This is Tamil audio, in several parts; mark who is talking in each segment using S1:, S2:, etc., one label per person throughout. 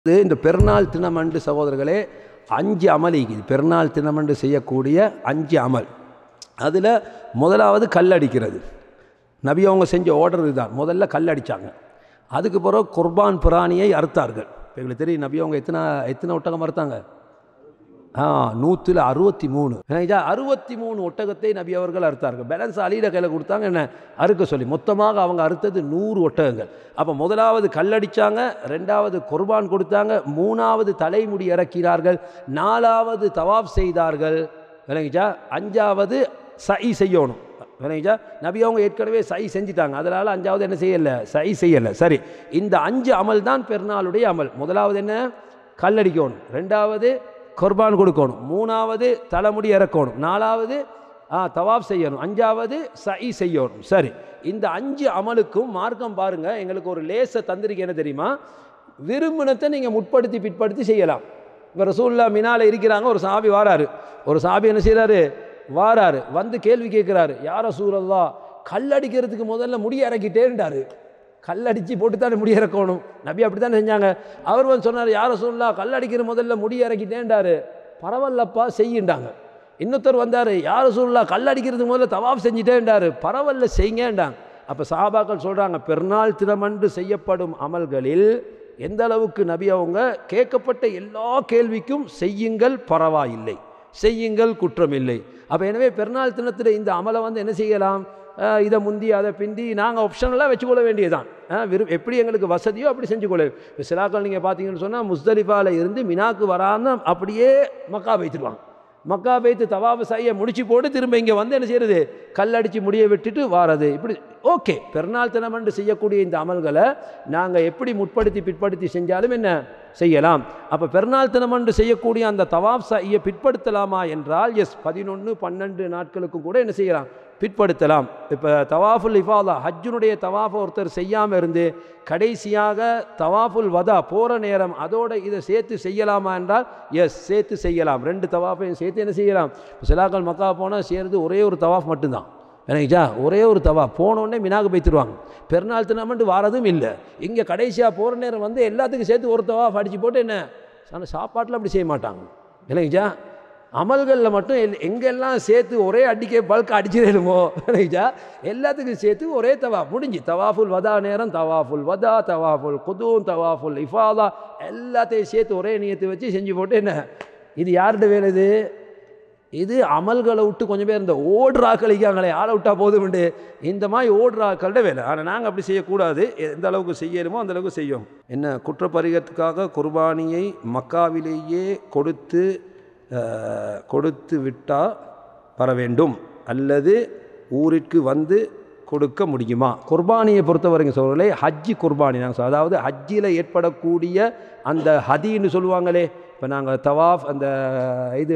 S1: இது இந்த பெருநாள் தினமண்டு சகோதரர்களே அஞ்சு அமல் இருக்குது பெருநாள் தினமண்டு செய்யக்கூடிய அஞ்சு அமல் அதில் முதலாவது கல் அடிக்கிறது நபி அவங்க செஞ்ச ஆர்டர் இதுதான் முதல்ல கல் அடித்தாங்க அதுக்கு பிறகு குர்பான் பிராணியை அறுத்தார்கள் இப்போ எங்களுக்கு தெரியும் நபி அவங்க எத்தனை எத்தனை ஒட்டகம் அறுத்தாங்க ஆ நூற்றில் அறுபத்தி மூணு ஏன்னா அறுபத்தி மூணு ஒட்டகத்தை நபி அவர்கள் அறுத்தார்கள் பேலன்ஸ் அலியிட கையில் கொடுத்தாங்க என்ன அறுக்க சொல்லி மொத்தமாக அவங்க அறுத்தது நூறு ஒட்டகங்கள் அப்போ முதலாவது கல்லடிச்சாங்க ரெண்டாவது குர்பான் கொடுத்தாங்க மூணாவது தலைமுடி இறக்கினார்கள் நாலாவது தவாப் செய்தார்கள் விளங்கிச்சா அஞ்சாவது சை செய்யணும் விளங்கிச்சா நபி அவங்க ஏற்கனவே சை செஞ்சிட்டாங்க அதனால் அஞ்சாவது என்ன செய்யலை சை செய்யலை சரி இந்த அஞ்சு அமல் தான் பெருநாளுடைய அமல் முதலாவது என்ன கல்லடிக்கணும் ரெண்டாவது குர்பான் கொடுக்கணும் மூணாவது தலைமுடி இறக்கணும் நாலாவது ஆ தவாப் செய்யணும் அஞ்சாவது சை செய்யணும் சரி இந்த அஞ்சு அமலுக்கும் மார்க்கம் பாருங்கள் எங்களுக்கு ஒரு லேசை தந்திரிக்கை என்ன தெரியுமா விரும்பினத்தை நீங்கள் முற்படுத்தி பிற்படுத்தி செய்யலாம் இப்போ ரசூல்லா மினால இருக்கிறாங்க ஒரு சாபி வாராரு ஒரு சாபி என்ன செய்கிறாரு வாராரு வந்து கேள்வி கேட்குறாரு யார சூழல்லா கல்லடிக்கிறதுக்கு முதல்ல முடி இறக்கிட்டேன்டாரு கல்லடிச்சு போட்டு தானே முடி இறக்கணும் நபி அப்படி தானே செஞ்சாங்க அவர் வந்து சொன்னார் யார சொல்லலாம் கல்லடிக்கிற முதல்ல முடி இறக்கிட்டேன்டாரு பரவாயில்லப்பா செய்யுண்டாங்க இன்னொருத்தர் வந்தார் யார சொல்லலாம் கல்லடிக்கிறதுக்கு முதல்ல தவாப் செஞ்சுட்டேன்டாரு பரவாயில்ல செய்யுங்கன்றாங்க அப்போ சாபாக்கள் சொல்கிறாங்க பெருநாள் தினமன்று செய்யப்படும் அமல்களில் எந்த அளவுக்கு நபி அவங்க கேட்கப்பட்ட எல்லா கேள்விக்கும் செய்யுங்கள் பரவாயில்லை செய்யுங்கள் குற்றமில்லை அப்போ எனவே பெருநாள் தினத்தில் இந்த அமலை வந்து என்ன செய்யலாம் இதை முந்தி அதை பிந்தி நாங்கள் ஆப்ஷனெல்லாம் வச்சுக்கொள்ள வேண்டியதுதான் விரு எப்படி எங்களுக்கு வசதியோ அப்படி செஞ்சுக்கொள்ள இப்போ சிலாக்கள் நீங்கள் பார்த்தீங்கன்னு சொன்னால் முஸ்தலிஃபாவில் இருந்து மினாக்கு வராமல் அப்படியே மக்கா வைத்துருவாங்க மக்கா வைத்து தவாபு செய்ய முடிச்சு போட்டு திரும்ப இங்கே வந்து என்ன செய்யறது கல்லடிச்சு முடிய விட்டுட்டு வாரது இப்படி ஓகே பெருநாள் தினமன்று செய்யக்கூடிய இந்த அமல்களை நாங்கள் எப்படி முற்படுத்தி பிற்படுத்தி செஞ்சாலும் என்ன செய்யலாம் அப்போ பெருநாள் தினமன்று செய்யக்கூடிய அந்த தவாப் செய்ய பிற்படுத்தலாமா என்றால் எஸ் பதினொன்று பன்னெண்டு நாட்களுக்கும் கூட என்ன செய்யலாம் பிற்படுத்தலாம் இப்போ தவாஃபுல் இஃபாதா ஹஜ்ஜுனுடைய தவாஃபை ஒருத்தர் செய்யாமல் இருந்து கடைசியாக தவாஃபுல் வதா போகிற நேரம் அதோட இதை சேர்த்து செய்யலாமா என்றால் எஸ் சேர்த்து செய்யலாம் ரெண்டு தவாஃபையும் சேர்த்து என்ன செய்யலாம் சிலாக்கள் மக்கா போனால் சேர்ந்து ஒரே ஒரு தவாஃப் மட்டும்தான் எனக்குச்சா ஒரே ஒரு தவா போனோடனே மினாக்கு போய்த்துருவாங்க பெருநாள் தினமண்டு வாரதும் இல்லை இங்கே கடைசியாக போகிற நேரம் வந்து எல்லாத்துக்கும் சேர்த்து ஒரு தவாஃப் அடித்து போட்டு என்ன ஆனால் சாப்பாட்டில் அப்படி செய்ய மாட்டாங்க இல்லைங்கச்சா அமல்களில் மட்டும் எல் எங்கெல்லாம் சேர்த்து ஒரே அடிக்க பல்க் அடிச்சிடணுமோ இல்லைங்கச்சா எல்லாத்துக்கும் சேர்த்து ஒரே தவா முடிஞ்சு தவாஃபுல் வதா நேரம் தவாஃபுல் வதா தவாஃபுல் குதூன் தவாஃபுல் இஃபாதா எல்லாத்தையும் சேர்த்து ஒரே நியத்தை வச்சு செஞ்சு போட்டு என்ன இது யார்கிட்ட வேலை இது இது அமல்களை விட்டு கொஞ்சம் பேர் இந்த ஓடுறாக்களிக்காங்களே ஆளை விட்டா போதும்ண்டு இந்த மாதிரி ஓடுறாக்கள்கிட்ட வேலை ஆனால் நாங்கள் அப்படி செய்யக்கூடாது எந்த அளவுக்கு செய்யணுமோ அந்த அளவுக்கு செய்யும் என்ன குற்றப்பரிகத்துக்காக குர்பானியை மக்காவிலேயே கொடுத்து கொடுத்து விட்டால் வர வேண்டும் அல்லது ஊருக்கு வந்து கொடுக்க முடியுமா குர்பானியை பொறுத்த வரைக்கும் சொல்கிறே ஹஜ்ஜி குர்பானி நாங்கள் அதாவது ஹஜ்ஜில் ஏற்படக்கூடிய அந்த ஹதின்னு சொல்லுவாங்களே இப்போ நாங்கள் தவாஃப் அந்த இது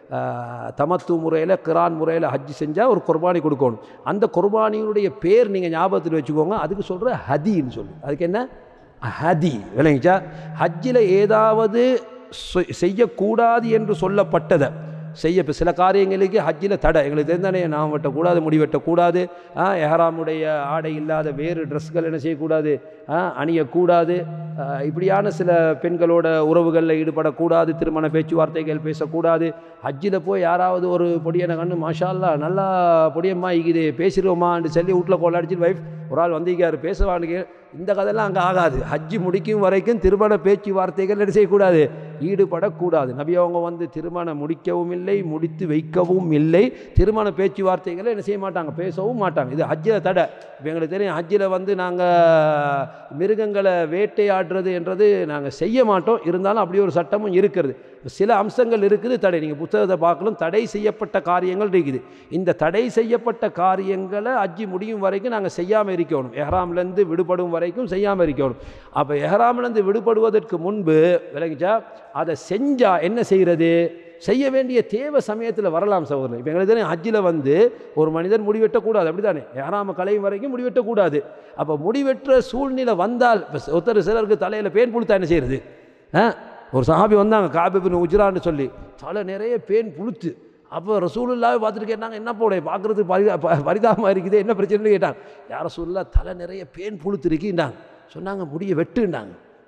S1: தமத்து முறையில் கிரான் முறையில் ஹஜ்ஜி செஞ்சால் ஒரு குர்பானி கொடுக்கணும் அந்த குர்பானியினுடைய பேர் நீங்கள் ஞாபகத்தில் வச்சுக்கோங்க அதுக்கு சொல்கிற ஹதின்னு சொல்லு அதுக்கு என்ன ஹதி விளங்கிச்சா ஹஜ்ஜில் ஏதாவது செய்யக்கூடாது என்று சொல்லப்பட்டதை செய்ய இப்போ சில காரியங்களுக்கு ஹஜ்ஜில் தடை எங்களுக்கு தெரிந்தானே நாம் வெட்டக்கூடாது முடி வெட்டக்கூடாது எஹராமுடைய ஆடை இல்லாத வேறு ட்ரெஸ்கள் என்ன செய்யக்கூடாது அணியக்கூடாது இப்படியான சில பெண்களோட உறவுகளில் ஈடுபடக்கூடாது திருமண பேச்சுவார்த்தைகள் பேசக்கூடாது ஹஜ்ஜில் போய் யாராவது ஒரு பொடியனை கண்ணு மாஷால்லா நல்லா பொடியம்மா இது பேசிடுவோமான்னு சொல்லி வீட்டில் கொள்ளாடிச்சு வைஃப் ஒரு ஆள் வந்திருக்காரு பேசுவானுக்கு இந்த கதையெல்லாம் அங்கே ஆகாது ஹஜ்ஜி முடிக்கும் வரைக்கும் திருமண பேச்சுவார்த்தைகள் என்ன செய்யக்கூடாது ஈடுபடக்கூடாது நபி அவங்க வந்து திருமணம் முடிக்கவும் இல்லை முடித்து வைக்கவும் இல்லை திருமண பேச்சுவார்த்தைகளை என்ன செய்ய மாட்டாங்க பேசவும் மாட்டாங்க இது ஹஜ்ஜில் தடை இப்போ எங்களுக்கு தெரியும் ஹஜ்ஜில் வந்து நாங்கள் மிருகங்களை வேட்டையாடுறது என்றது நாங்கள் செய்ய மாட்டோம் இருந்தாலும் அப்படி ஒரு சட்டமும் இருக்கிறது சில அம்சங்கள் இருக்குது தடை நீங்கள் புத்தகத்தை பார்க்கலாம் தடை செய்யப்பட்ட காரியங்கள் இருக்குது இந்த தடை செய்யப்பட்ட காரியங்களை அஜ்ஜி முடியும் வரைக்கும் நாங்கள் செய்யாமல் இருக்கணும் எஹ்ராம்லேருந்து விடுபடும் வரைக்கும் செய்யாமல் இருக்கணும் அப்போ எஹ்ராம்லேருந்து விடுபடுவதற்கு முன்பு விளங்கிச்சா அதை செஞ்சால் என்ன செய்கிறது செய்ய வேண்டிய தேவை சமயத்தில் வரலாம் சகோதரன் இப்போ எங்களுக்கு தெரியும் ஹஜ்ஜில் வந்து ஒரு மனிதன் முடிவெட்டக்கூடாது அப்படி தானே ஏறாம கலையும் வரைக்கும் முடிவெட்டக்கூடாது அப்போ முடிவெற்ற சூழ்நிலை வந்தால் இப்போ ஒருத்தர் சிலருக்கு தலையில் பேன் புழுத்தா என்ன செய்கிறது ஆ ஒரு சஹாபி வந்தாங்க காபிபின் உஜ்ரான்னு சொல்லி தலை நிறைய பேன் புழுத்து அப்போ ரசூலுல்லாவே பார்த்துட்டு கேட்டாங்க என்ன போட பார்க்குறதுக்கு பரிதா பரிதாபமாக இருக்குது என்ன பிரச்சனைன்னு கேட்டாங்க யார் ரசூல்லா தலை நிறைய பேன் புழுத்து இருக்கின்றாங்க சொன்னாங்க முடிய வெட்டுண்டாங்க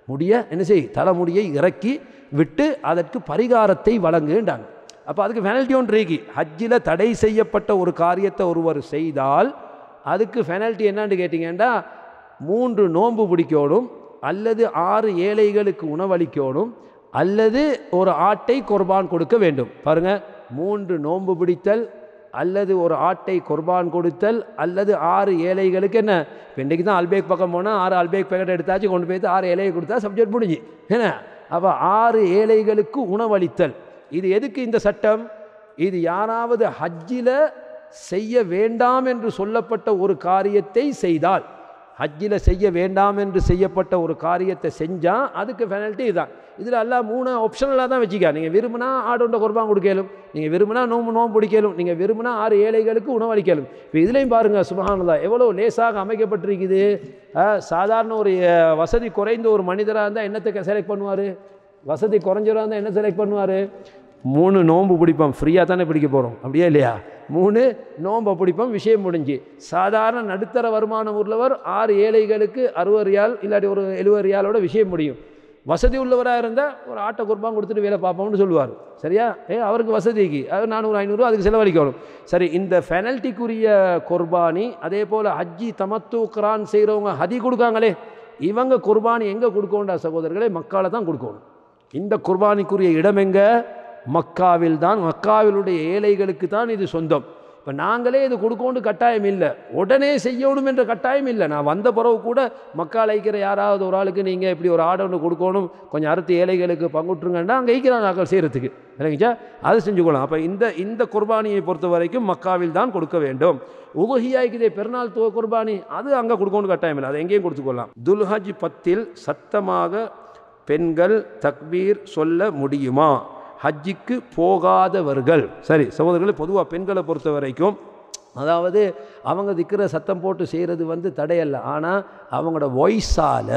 S1: முடிய என்ன செய் தலைமுடியை இறக்கி விட்டு அதற்கு பரிகாரத்தை வழங்குன்றாங்க அப்போ அதுக்கு பெனல்ட்டி ஒன்று இருக்கு ஹஜ்ஜில் தடை செய்யப்பட்ட ஒரு காரியத்தை ஒருவர் செய்தால் அதுக்கு பெனல்ட்டி என்னன்னு கேட்டிங்கன்னா மூன்று நோன்பு பிடிக்கணும் அல்லது ஆறு ஏழைகளுக்கு உணவளிக்கணும் அல்லது ஒரு ஆட்டை குர்பான் கொடுக்க வேண்டும் பாருங்க மூன்று நோன்பு பிடித்தல் அல்லது ஒரு ஆட்டை குர்பான் கொடுத்தல் அல்லது ஆறு ஏழைகளுக்கு என்ன இப்போ இன்றைக்கி தான் அல்பேக் பக்கம் போனால் ஆறு அல்பேக் பேக்கெட் எடுத்தாச்சு கொண்டு போய் ஆறு ஏழையை கொடுத்தா சப்ஜெக்ட் முடிஞ்சு என்ன அப்போ ஆறு ஏழைகளுக்கு உணவளித்தல் இது எதுக்கு இந்த சட்டம் இது யாராவது ஹஜ்ஜில் செய்ய வேண்டாம் என்று சொல்லப்பட்ட ஒரு காரியத்தை செய்தால் ஹஜ்ஜில் செய்ய வேண்டாம் என்று செய்யப்பட்ட ஒரு காரியத்தை செஞ்சால் அதுக்கு பெனல்ட்டி இதுதான் இதில் எல்லாம் மூணு ஆப்ஷனலாக தான் வச்சுக்க நீங்கள் விரும்பினா ஆடோண்ட குர்பான் கொடுக்கலும் நீங்கள் விரும்பினா நோம்பு நோம்பு பிடிக்கலும் நீங்கள் விரும்பினா ஆறு ஏழைகளுக்கு உணவளிக்கலும் இப்போ இதுலேயும் பாருங்கள் சுபஹானல்லா எவ்வளோ லேசாக அமைக்கப்பட்டிருக்குது அஹ், சாதாரண ஒரு அஹ், வசதி குறைந்த ஒரு மனிதராக இருந்தால் என்னத்தை செலக்ட் பண்ணுவார் வசதி குறைஞ்சவராக இருந்தால் என்ன செலக்ட் பண்ணுவார் மூணு நோன்பு பிடிப்போம் ஃப்ரீயாக தானே பிடிக்க போகிறோம் அப்படியே இல்லையா மூணு நோன்பை பிடிப்போம் விஷயம் முடிஞ்சு சாதாரண நடுத்தர வருமானம் உள்ளவர் ஆறு ஏழைகளுக்கு அறுபது ரியால் இல்லாட்டி ஒரு எழுபது ரியாலோட விஷயம் முடியும் வசதி உள்ளவராக இருந்தால் ஒரு ஆட்டை குர்பான் கொடுத்துட்டு வேலை பார்ப்போம்னு சொல்லுவார் சரியா ஏ அவருக்கு வசதிக்கு அது நானூறு ஐநூறுரூவா அதுக்கு செலவழிக்கணும் சரி இந்த பெனல்ட்டிக்குரிய குர்பானி அதே போல் ஹஜ்ஜி தமத்து குரான் செய்கிறவங்க ஹதி கொடுக்காங்களே இவங்க குர்பானி எங்கே கொடுக்கணும்டா சகோதரர்களே மக்கால தான் கொடுக்கணும் இந்த குர்பானிக்குரிய இடம் எங்க மக்காவில் தான் மக்காவிலுடைய ஏழைகளுக்கு தான் இது சொந்தம் இப்போ நாங்களே இது கொடுக்கணும் கட்டாயம் இல்லை உடனே செய்யணும் என்ற கட்டாயம் இல்லை நான் வந்த பிறகு கூட மக்கள் ஐக்கிற யாராவது ஒரு ஆளுக்கு நீங்கள் இப்படி ஒரு ஆர்டர் ஒன்று கொடுக்கணும் கொஞ்சம் அறுத்து ஏழைகளுக்கு பங்குட்டுருங்கன்னா அங்கே ஐக்கிறான் நாங்கள் செய்கிறதுக்கு இல்லைங்கச்சா அது செஞ்சுக்கலாம் அப்போ இந்த இந்த குர்பானியை பொறுத்த வரைக்கும் மக்காவில் தான் கொடுக்க வேண்டும் உபஹியாய்க்குதே பெருநாள் துவ குர்பானி அது அங்கே கொடுக்கணும் கட்டாயம் இல்லை அதை எங்கேயும் கொடுத்துக்கொள்ளலாம் துல்ஹஜ் பத்தில் சத்தமாக பெண்கள் தக்பீர் சொல்ல முடியுமா ஹஜ்ஜிக்கு போகாதவர்கள் சரி சகோதரர்களே பொதுவாக பெண்களை பொறுத்த வரைக்கும் அதாவது அவங்க திக்கிற சத்தம் போட்டு செய்கிறது வந்து தடையல்ல ஆனால் அவங்களோட வாய்ஸால்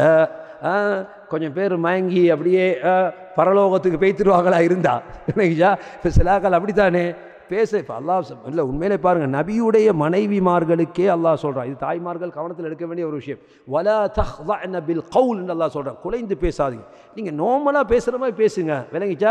S1: கொஞ்சம் பேர் மயங்கி அப்படியே ஆ, பரலோகத்துக்கு பேய்த்துருவாங்களா இருந்தா இல்லைங்களா இப்போ சிலாக்கள் அப்படித்தானே பேச இப்போ அல்லாஹ் சொ- இல்லை உண்மையிலே பாருங்கள் நபியுடைய மனைவிமார்களுக்கே அல்லாஹ் சொல்கிறான் இது தாய்மார்கள் கவனத்தில் எடுக்க வேண்டிய ஒரு விஷயம் வலா தஹ்தஅன பில் கவுல் என்று அல்லாஹ் சொல்கிறான் குலைந்து பேசாதீங்க நீங்கள் நார்மலாக பேசுகிற மாதிரி பேசுங்க விளங்கிச்சா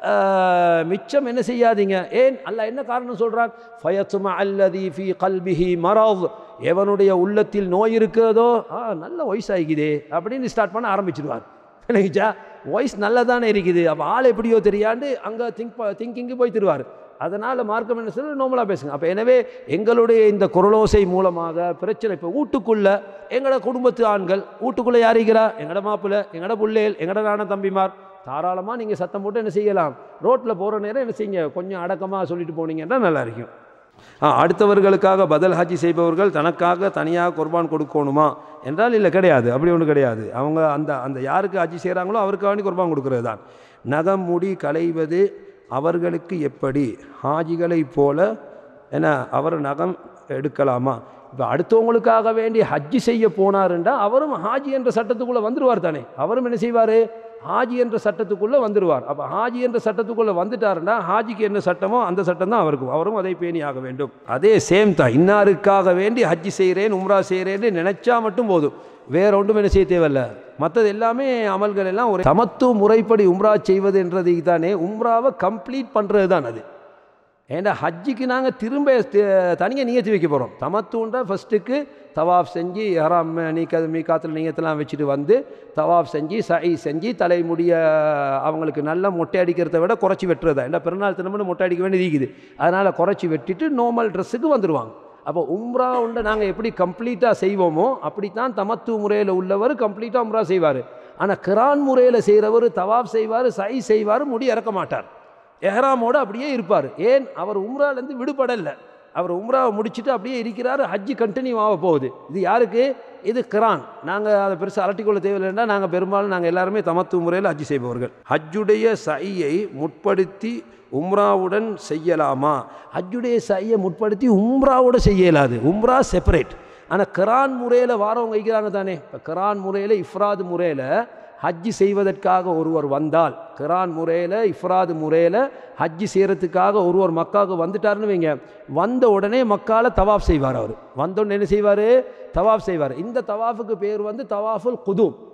S1: ஆஹ், மிச்சம் என்ன செய்யாதீங்க ஏன் அல்லாஹ் என்ன காரணம் சொல்கிறான் ஃபயத்தும அல்லதி ஃபி கல்பிஹி மரவ் எவனுடைய உள்ளத்தில் நோய் இருக்கிறதோ ஆ நல்ல வயசாகிக்குதே அப்படின்னு ஸ்டார்ட் பண்ண ஆரம்பிச்சிடுவார் விளங்கிச்சா வாய்ஸ் நல்லதானே இருக்குது அப்போ ஆள் எப்படியோ தெரியாண்டு அங்கே திங்க் திங்கிங்கு போய் தருவார் அதனால் மார்க்கம் என்ன சொல்லி நார்மலாக பேசுங்க அப்போ எனவே எங்களுடைய இந்த குரலோசை மூலமாக பிரச்சனை இப்போ வீட்டுக்குள்ளே எங்களோட குடும்பத்து ஆண்கள் வீட்டுக்குள்ளே யாரிக்கிறா எங்களோட மாப்பிள்ளை எங்களோட புள்ளேல் எங்களோட நான தம்பிமார் தாராளமாக நீங்கள் சத்தம் போட்டு என்ன செய்யலாம் ரோட்டில் போகிற நேரம் என்ன செய்யுங்க கொஞ்சம் அடக்கமாக சொல்லிட்டு போனீங்கன்னா நல்லா இருக்கும் ஆ அடுத்தவர்களுக்காக பதில் ஹஜ்ஜி செய்பவர்கள் தனக்காக தனியாக குர்பான் கொடுக்கணுமா என்றால் இல்லை கிடையாது அப்படி ஒன்றும் கிடையாது அவங்க அந்த அந்த யாருக்கு ஹஜ்ஜி செய்கிறாங்களோ அவருக்கு வேண்டி குர்பான் கொடுக்கறது தான் நகம் முடி களைவது அவர்களுக்கு எப்படி ஹாஜிகளைப் போல என்ன அவர் நகம் எடுக்கலாமா இப்போ அடுத்தவங்களுக்காக வேண்டி ஹஜ்ஜி செய்ய போனாருண்டா அவரும் ஹாஜி என்ற சட்டத்துக்குள்ளே வந்துடுவார் தானே அவரும் என்ன செய்வார் ஹாஜி என்ற சட்டத்துக்குள்ளே வந்துடுவார் அப்போ ஹாஜி என்ற சட்டத்துக்குள்ளே வந்துட்டாருன்னா ஹாஜிக்கு என்ன சட்டமோ அந்த சட்டம் தான் அவருக்கும் அவரும் அதை பேணி ஆக வேண்டும் அதே சேம் தான் இன்னாருக்காக வேண்டி ஹஜ்ஜி செய்கிறேன் உம்ரா செய்கிறேன்னு நினச்சா மட்டும் போதும் வேற ஒன்றும் என்ன செய்ய தேவையில்ல மற்றது எல்லாமே அமல்கள் எல்லாம் ஒரு சமத்துவ முறைப்படி உம்ரா செய்வது என்றதுக்கு தானே உம்ராவை கம்ப்ளீட் பண்ணுறது தான் அது ஏன்னா ஹஜ்ஜிக்கு நாங்கள் திரும்ப தனியாக நியத்தி வைக்க போகிறோம் தமத்துன்ற ஃபஸ்ட்டுக்கு தவாஃப் செஞ்சு ஹராம் நீக்க மீக்காத்தில் நீயத்தெல்லாம் வச்சுட்டு வந்து தவாஃப் செஞ்சு சை செஞ்சு தலைமுடிய அவங்களுக்கு நல்லா மொட்டை அடிக்கிறத விட குறைச்சி வெட்டுறதா ஏன்னா பிறநாள் தினமும் மொட்டை அடிக்க வேண்டியது இருக்குது அதனால் குறைச்சி வெட்டிட்டு நார்மல் ட்ரெஸ்ஸுக்கு வந்துடுவாங்க அப்போ உம்ரா உண்டை நாங்கள் எப்படி கம்ப்ளீட்டாக செய்வோமோ அப்படித்தான் தமத்து முறையில் உள்ளவர் கம்ப்ளீட்டாக உம்ரா செய்வார் ஆனால் கிரான் முறையில் செய்கிறவர் தவாஃப் செய்வார் சை செய்வார் முடி இறக்க மாட்டார் எஹ்ராமோடு அப்படியே இருப்பார் ஏன் அவர் உம்ராலேருந்து விடுபடலை அவர் உம்ராவை முடிச்சுட்டு அப்படியே இருக்கிறார் ஹஜ்ஜி கண்டினியூ ஆக போகுது இது யாருக்கு இது கிரான் நாங்கள் அதை பெருசாக அலட்டிக்கொள்ள தேவையில்லைன்னா நாங்கள் பெரும்பாலும் நாங்கள் எல்லாருமே தமத்து முறையில் ஹஜ்ஜி செய்பவர்கள் ஹஜ்ஜுடைய சையை முற்படுத்தி உம்ராவுடன் செய்யலாமா ஹஜ்ஜுடைய சையை முற்படுத்தி உம்ராவோட செய்ய இயலாது உம்ரா செப்பரேட் ஆனால் கிரான் முறையில் வாரவங்க வைக்கிறாங்க தானே இப்போ கிரான் முறையில் இஃப்ராது முறையில் ஹஜ்ஜி செய்வதற்காக ஒருவர் வந்தால் கிரான் முறையில் இஃப்ராது முறையில் ஹஜ்ஜி செய்கிறதுக்காக ஒருவர் மக்காவுக்கு வந்துட்டாருன்னு வைங்க வந்த உடனே மக்கால தவாஃப் செய்வார் அவர் வந்தோடனே என்ன செய்வார் தவாஃப் செய்வார் இந்த தவாஃபுக்கு பேர் வந்து தவாஃபுல் குதும்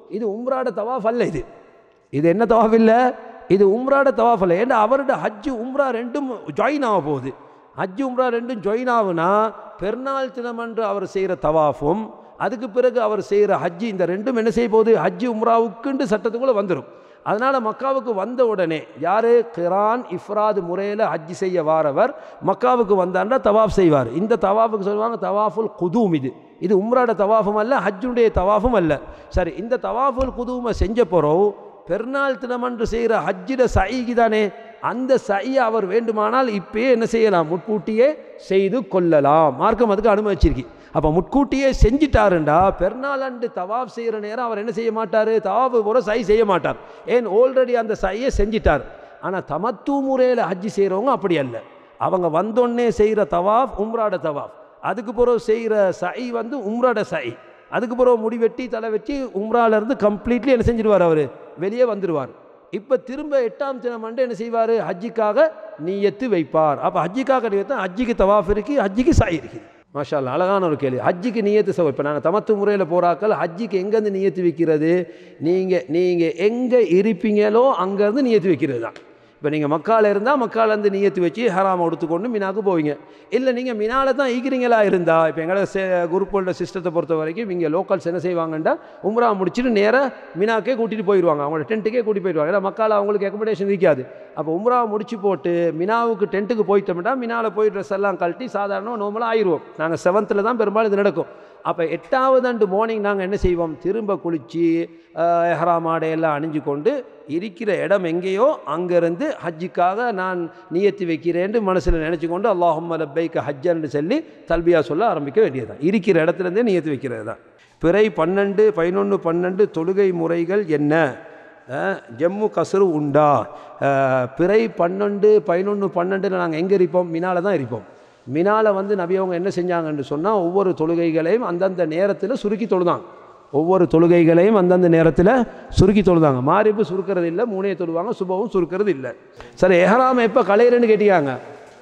S1: இது உம்ராட தவாஃப் அல்ல இது இது என்ன தவாஃப் இல்லை இது உம்ராட தவாஃப் அல்ல ஏன்னா அவரோட ஹஜ்ஜு உம்ரா ரெண்டும் ஜாயின் ஆக போகுது ஹஜ்ஜு உம்ரா ரெண்டும் ஜாயின் ஆகுனா பெருநாள் தினமன்று அவர் செய்கிற தவாஃபும் அதுக்கு பிறகு அவர் செய்கிற ஹஜ்ஜு இந்த ரெண்டும் என்ன செய்ய போகுது ஹஜ்ஜு உம்ராவுக்குண்டு சட்டத்துக்குள்ளே வந்துடும் அதனால் மக்காவுக்கு வந்த உடனே யார் கிரான் இஃப்ராது முறையில் ஹஜ்ஜி செய்ய வாரவர் மக்காவுக்கு வந்தாண்டா தவாஃப் செய்வார் இந்த தவாஃபுக்கு சொல்லுவாங்க தவாஃபுல் குதூம் இது இது உம்ராட தவாஃபும் அல்ல ஹஜ்ஜுடைய தவாஃபும் அல்ல சரி இந்த தவாஃபுல் குதூமை செஞ்ச பிறகு பெருநாள் தினமன்று செய்கிற ஹஜ்ஜிட சைக்கு தானே அந்த சையை அவர் வேண்டுமானால் இப்பயே என்ன செய்யலாம் முட்கூட்டியே செய்து கொள்ளலாம் மார்க்கம் அதுக்கு அனுமதிச்சிருக்கு அப்போ முட்கூட்டியே செஞ்சிட்டாருண்டா பெருநாள் அன்று தவாப் செய்கிற நேரம் அவர் என்ன செய்ய மாட்டார் தவாப்பு போகிற சை செய்ய மாட்டார் ஏன் ஆல்ரெடி அந்த சையை செஞ்சிட்டார் ஆனால் தமத்து முறையில் ஹஜ்ஜி செய்கிறவங்க அப்படி அல்ல அவங்க வந்தோடனே செய்கிற தவாஃப் உம்ராட தவாஃப் அதுக்கு பிறகு செய்கிற சை வந்து உம்ராட சை அதுக்கு பிறகு முடி வெட்டி தலை வச்சு உம்ராலேருந்து கம்ப்ளீட்லி என்ன செஞ்சிடுவார் அவர் வெளியே வந்துடுவார் இப்போ திரும்ப எட்டாம் தினம் அன்று என்ன செய்வார் ஹஜ்ஜிக்காக நீயத்து வைப்பார் அப்போ ஹஜ்ஜிக்காக நீயத்து ஹஜ்ஜிக்கு தவாஃப் இருக்குது ஹஜ்ஜிக்கு சாய் இருக்குது மாஷா அல்லாஹ், அழகான ஒரு கேள்வி ஹஜ்ஜிக்கு நியத்து சவ இப்போ நாங்கள் தமத்து முறையில் போகிறாக்கள் ஹஜ்ஜிக்கு எங்கேருந்து நியத்து வைக்கிறது நீங்கள் நீங்கள் எங்கே இருப்பீங்களோ அங்கேருந்து நியத்து வைக்கிறது தான் இப்போ நீங்கள் மக்கால இருந்தால் மக்காலேருந்து நியத்து வச்சு ஹராம எடுத்துக்கொண்டு மினாக்கு போவீங்க இல்லை நீங்கள் மினால தான் ஈக்கிறீங்களா இருந்தால் இப்போ எங்களோட சே குரூப்போட சிஸ்டத்தை பொறுத்த வரைக்கும் இங்கே லோக்கல்ஸ் என்ன செய்வாங்கண்டா உம்ரா முடிச்சுட்டு நேராக மினாக்கே கூட்டிகிட்டு போயிடுவாங்க அவங்களோட டென்ட்டுக்கே கூட்டிட்டு போயிடுவாங்க ஏன்னா மக்கால அவங்களுக்கு அக்கமடேஷன் இருக்காது அப்போ உம்ரா முடிச்சு போட்டு மினாவுக்கு டென்ட்டுக்கு போயிட்டோம்னா மினாவில் போய் ட்ரெஸ் எல்லாம் கழட்டி சாதாரண நார்மலாக ஆயிடுவோம் நாங்கள் செவன்த்தில் தான் பெரும்பாலும் இது நடக்கும் அப்போ எட்டாவது அண்டு மார்னிங் நாங்கள் என்ன செய்வோம் திரும்ப குளித்து எஹ்ராம் ஆடையெல்லாம் அணிஞ்சு கொண்டு இருக்கிற இடம் எங்கேயோ அங்கேருந்து ஹஜ்ஜுக்காக நான் நியத்தி வைக்கிறேன்னு மனசில் நினச்சி கொண்டு அல்லாஹும் லப்பைக்க ஹஜ்ஜன்னு சொல்லி தல்பியா சொல்ல ஆரம்பிக்க வேண்டியதுதான் இருக்கிற இடத்துலேருந்தே நியத்து வைக்கிறது தான் பிறை பன்னெண்டு பதினொன்று பன்னெண்டு தொழுகை முறைகள் என்ன அஹ், ஜம்மு கசுரு உண்டா அஹ், பிறை பன்னெண்டு பதினொன்று பன்னெண்டில் நாங்கள் எங்கே இருப்போம் மினால தான் இருப்போம் மினால வந்து நபி அவங்க என்ன செஞ்சாங்கன்னு சொன்னால் ஒவ்வொரு தொழுகைகளையும் அந்தந்த நேரத்தில் சுருக்கி தொழுதாங்க ஒவ்வொரு தொழுகைகளையும் அந்தந்த நேரத்தில் சுருக்கி தொழுதாங்க மாரிப்பு சுருக்கிறது இல்லை மூணையை தொழுவாங்க சுபவும் சுருக்கிறது இல்லை சரி எஹராம் எப்போ கலையிறன்னு கேட்டியாங்க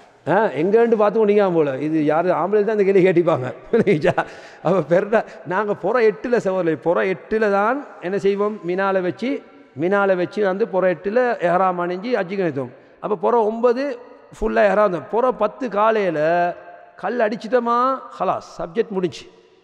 S1: ஆ எங்கேண்டு பார்த்து கொண்டீங்க போல இது யார் ஆம்பளை தான் இந்த கேள்வி கேட்டிப்பாங்க அப்போ பெருடா நாங்கள் புற எட்டில் சவரில் புற எட்டில் தான் என்ன செய்வோம் மினால வச்சு மினால வச்சு வந்து புற எட்டில் எஹராம் அணிஞ்சு அஜிக்கு நிறுத்துவோம் அப்போ புற ஒன்பது ஃபுல்லாக எஹராம் தான் புற பத்து காலையில் கல் அடிச்சிட்டோமா ஹலாஸ் சப்ஜெக்ட் முடிஞ்சு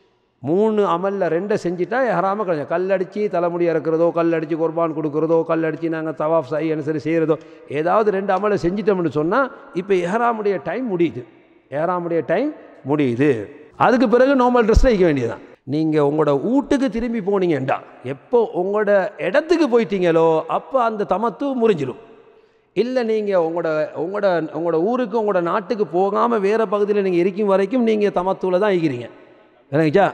S1: மூணு அமலில் ரெண்டை செஞ்சுட்டா ஹராம கிடையாது கல் அடித்து தலைமுடி இறக்குறதோ கல் அடித்து குர்பான் கொடுக்குறதோ கல் அடித்து நாங்கள் தவாஃப் சாய் அனுசரி செய்கிறதோ ஏதாவது ரெண்டு அமலை செஞ்சிட்டோம்னு சொன்னால் இப்போ எஹராமுடைய டைம் முடியுது எஹராமுடைய டைம் முடியுது அதுக்கு பிறகு நார்மல் ட்ரெஸ்ஸில் வைக்க வேண்டியதுதான் நீங்கள் உங்களோட வீட்டுக்கு திரும்பி போனீங்கண்டா எப்போ உங்களோட இடத்துக்கு போயிட்டீங்களோ அப்போ அந்த தமத்து முறிஞ்சிடும் இல்லை நீங்கள் உங்களோட உங்களோட உங்களோட ஊருக்கு உங்களோட நாட்டுக்கு போகாமல் வேறு பகுதியில் நீங்கள் இருக்கும் வரைக்கும் நீங்கள் தமத்தூவில் தான் இருக்கிறீங்க எனக்குச்சா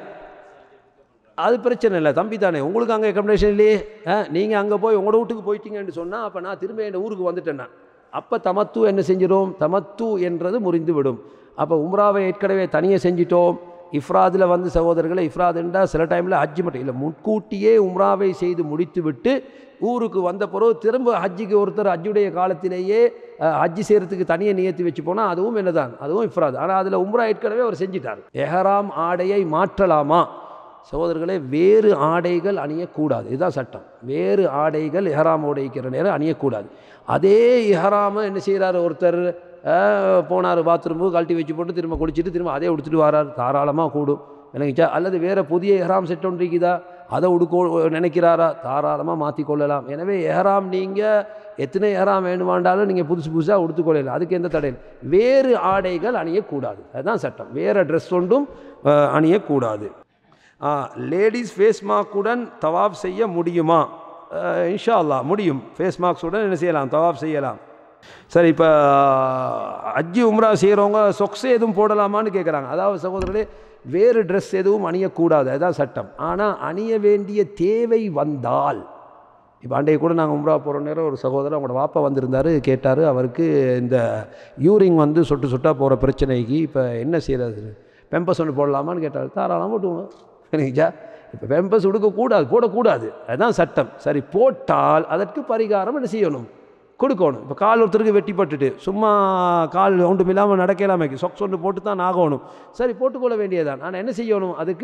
S1: அது பிரச்சனை இல்லை தம்பி தானே உங்களுக்கு அங்கே அக்கமடேஷன் இல்லையே நீங்கள் அங்கே போய் உங்களோட வீட்டுக்கு போயிட்டீங்கன்னு சொன்னால் அப்போ நான் திரும்ப என் ஊருக்கு வந்துட்டேன் நான் அப்போ தமத்து என்ன செஞ்சிடும் தமத்து என்றது முறிந்து விடும் அப்போ உம்ராவை ஏற்கனவே தனியாக செஞ்சிட்டோம் இஃப்ராதில் வந்து சகோதரர்களை இஃப்ராதுண்டா சில டைமில் ஹஜ்ஜு மட்டும் இல்லை முன்கூட்டியே உம்ராவை செய்து முடித்து விட்டு ஊருக்கு வந்த பிறகு திரும்ப ஹஜ்ஜுக்கு ஒருத்தர் ஹஜ்ஜுடைய காலத்திலேயே அஹ், ஹஜ்ஜி செய்கிறதுக்கு தனியாக நியத்தி வச்சு போனால் அதுவும் என்னதான் அதுவும் இஃப்ராத் ஆனால் அதில் உம்ரா ஏற்கனவே அவர் செஞ்சிட்டார் எஹராம் ஆடையை மாற்றலாமா சகோதரர்களே வேறு ஆடைகள் அணியக்கூடாது இதுதான் சட்டம் வேறு ஆடைகள் எஹராம் உடைக்கிற நேரம் அணியக்கூடாது அதே எஹராம என்ன செய்கிறார் ஒருத்தர் அஹ், போனார் பாத்ரூமு கழட்டி வச்சு போட்டு திரும்ப குளிச்சுட்டு திரும்ப அதே உடுத்துட்டு வரார் தாராளமாக கூடும் விளங்கிச்சா அல்லது வேறு புதிய எஹராம் செட் ஒன்று இருக்குதா அதை உடுக்க நினைக்கிறாரா தாராளமாக மாற்றி கொள்ளலாம் எனவே எஹராம் நீங்கள் எத்தனை எஹராம் வேணுமாண்டாலும் நீங்கள் புதுசு புதுசாக உடுத்துக்கொள்ளலாம் அதுக்கு எந்த தடையில் வேறு ஆடைகள் அணியக்கூடாது அதுதான் சட்டம் வேறு ட்ரெஸ் ஒன்றும் அஹ், அணியக்கூடாது லேடிஸ் ஃபேஸ் மார்க்குடன் தவாப் செய்ய முடியுமா அஹ், இன்ஷா அல்லாஹ் முடியும் ஃபேஸ் மார்க்ஸுடன் என்ன செய்யலாம் தவாப் செய்யலாம் சரி இப்போ அஜ்ஜி உம்ரா செய்கிறவங்க சொக்ஸு எதுவும் போடலாமான்னு கேட்குறாங்க அதாவது சகோதரர்களே வேறு ட்ரெஸ் எதுவும் அணியக்கூடாது அதுதான் சட்டம் ஆனால் அணிய வேண்டிய தேவை வந்தால் இப்போ அண்டைய கூட நாங்கள் உம்ரா போகிற நேரம் ஒரு சகோதரர் அவங்களோட வாப்பா வந்திருந்தார் கேட்டார் அவருக்கு இந்த யூரிங் வந்து சொட்டு சொட்டாக போகிற பிரச்சனைக்கு இப்போ என்ன செய்கிறது பெம்பஸ் ஒன்று போடலாமான்னு கேட்டார் தாராளமாக போட்டுவோங்க சரிங்களா இப்போ பெம்பஸ் உடுக்கக்கூடாது போடக்கூடாது அதுதான் சட்டம் சரி போட்டால் அதற்கு பரிகாரம் என்ன செய்யணும் கொடுக்கணும் இப்போ கால் ஒருத்தருக்கு வெட்டிப்பட்டுட்டு சும்மா கால் ஒன்றும் இல்லாமல் நடக்கலாமே சொக்ஸ் ஒன்று போட்டு தான் ஆகணும் சரி போட்டுக்கொள்ள வேண்டியதான் ஆனால் என்ன செய்யணும் அதுக்கு